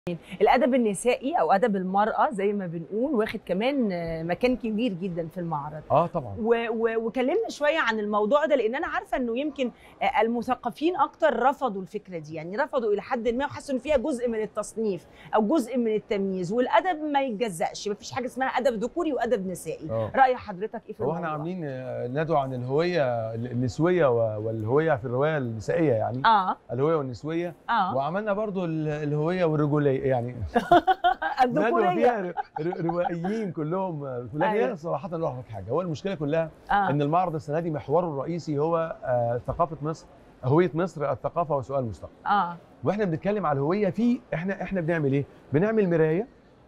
الادب النسائي او ادب المراه زي ما بنقول واخد كمان مكان كبير جدا في المعرض اه طبعا و و وكلمنا شويه عن الموضوع ده لان انا عارفه انه يمكن المثقفين اكتر رفضوا الفكره دي يعني رفضوا الى حد ما وحسوا ان فيها جزء من التصنيف او جزء من التمييز والادب ما يتجزأش ما فيش حاجه اسمها ادب ذكوري وادب نسائي اه راي حضرتك ايه في هو الموضوع احنا عاملين آه، ندوه عن الهويه النسويه و- والهويه في الروايه النسائيه يعني اه الهويه والنسويه اه وعملنا برضو ال- الهويه والرجوليه يعني ندوه الذكوريه فيها ر- ر- روائيين كلهم آه، لكن أيوة. هي صراحه أقول لك حاجه هو المشكله كلها اه ان المعرض السنه دي محوره الرئيسي هو آه، ثقافه مصر هويه مصر الثقافه وسؤال المستقبل اه واحنا بنتكلم على الهويه في احنا احنا بنعمل ايه بنعمل مرايه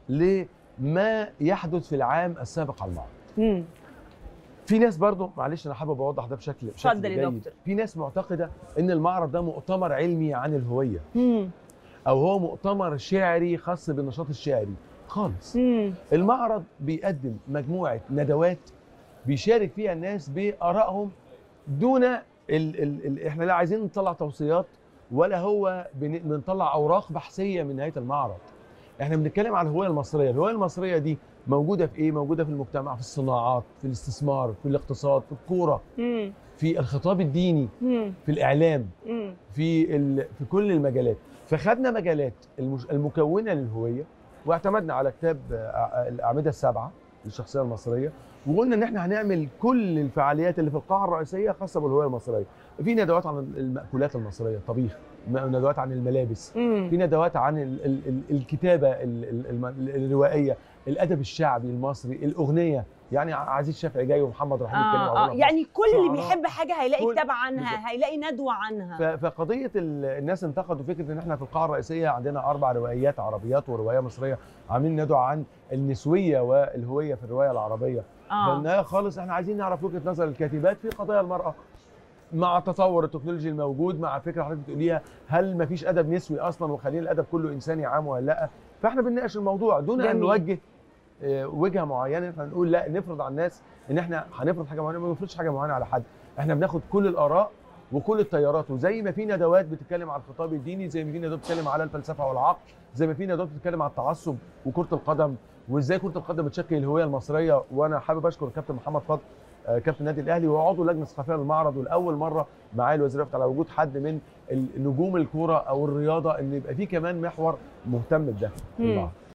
لما يحدث في العام السابق على المعرض امم في ناس برضو معلش انا حابب اوضح ده بشكل بشكل اتفضل يا جيد. دكتور. في ناس معتقده ان المعرض ده مؤتمر علمي عن الهويه امم او هو مؤتمر شعري خاص بالنشاط الشعري خالص امم المعرض بيقدم مجموعه ندوات بيشارك فيها الناس بارائهم دون ال ال ال احنا لا عايزين نطلع توصيات ولا هو بن- بنطلع اوراق بحثيه من نهايه المعرض احنا بنتكلم عن الهويه المصريه الهويه المصريه دي موجوده في ايه موجوده في المجتمع في الصناعات في الاستثمار في الاقتصاد في الكوره امم في الخطاب الديني امم في الاعلام امم في ال... في كل المجالات فخدنا مجالات المش... المكونه للهويه واعتمدنا على كتاب آه، الاعمده السبعه للشخصيه المصريه وقلنا ان احنا هنعمل كل الفعاليات اللي في القاعه الرئيسيه خاصه بالهويه المصريه في ندوات عن المأكولات المصريه الطبيخ م- ندوات عن الملابس في امم ندوات عن ال... ال... ال... الكتابه ال... ال... الم- الروائيه الادب الشعبي المصري الاغنيه يعني عزيز شافعي جاي ومحمد رحيم يتكلموا آه عن آه الغنى يعني كل اللي شعراء. بيحب حاجه هيلاقي كل- كتاب عنها بالظبط. هيلاقي ندوه عنها ف- فقضيه ال- الناس انتقدوا فكره ان احنا في القاعه الرئيسيه عندنا اربع روايات عربيات وروايه مصريه عاملين ندوه عن النسويه والهويه في الروايه العربيه في اه النهايه خالص احنا عايزين نعرف وجهه نظر الكاتبات في قضايا المراه مع تطور التكنولوجي الموجود مع فكره حضرتك بتقوليها هل ما فيش ادب نسوي اصلا وخلينا الادب كله انساني عام ولا لا فاحنا بنناقش الموضوع دون ان جميل. نوجه آه، وجهه معينه احنا نقول لا نفرض على الناس ان احنا هنفرض حاجه معينه ما بنفرضش حاجه معينه على حد احنا بناخد كل الاراء وكل التيارات وزي ما في ندوات بتتكلم على الخطاب الديني زي ما في ندوات بتتكلم على الفلسفه والعقل زي ما في ندوات بتتكلم على التعصب وكره القدم وازاي كره القدم بتشكل الهويه المصريه وانا حابب اشكر الكابتن محمد فضل آه، كابتن النادي الاهلي وهو عضو لجنه ثقافيه للمعرض ولاول مره معالي الوزير وقفت على وجود حد من ال- نجوم الكوره او الرياضه ان يبقى في كمان محور مهتم بده في مم. المعرض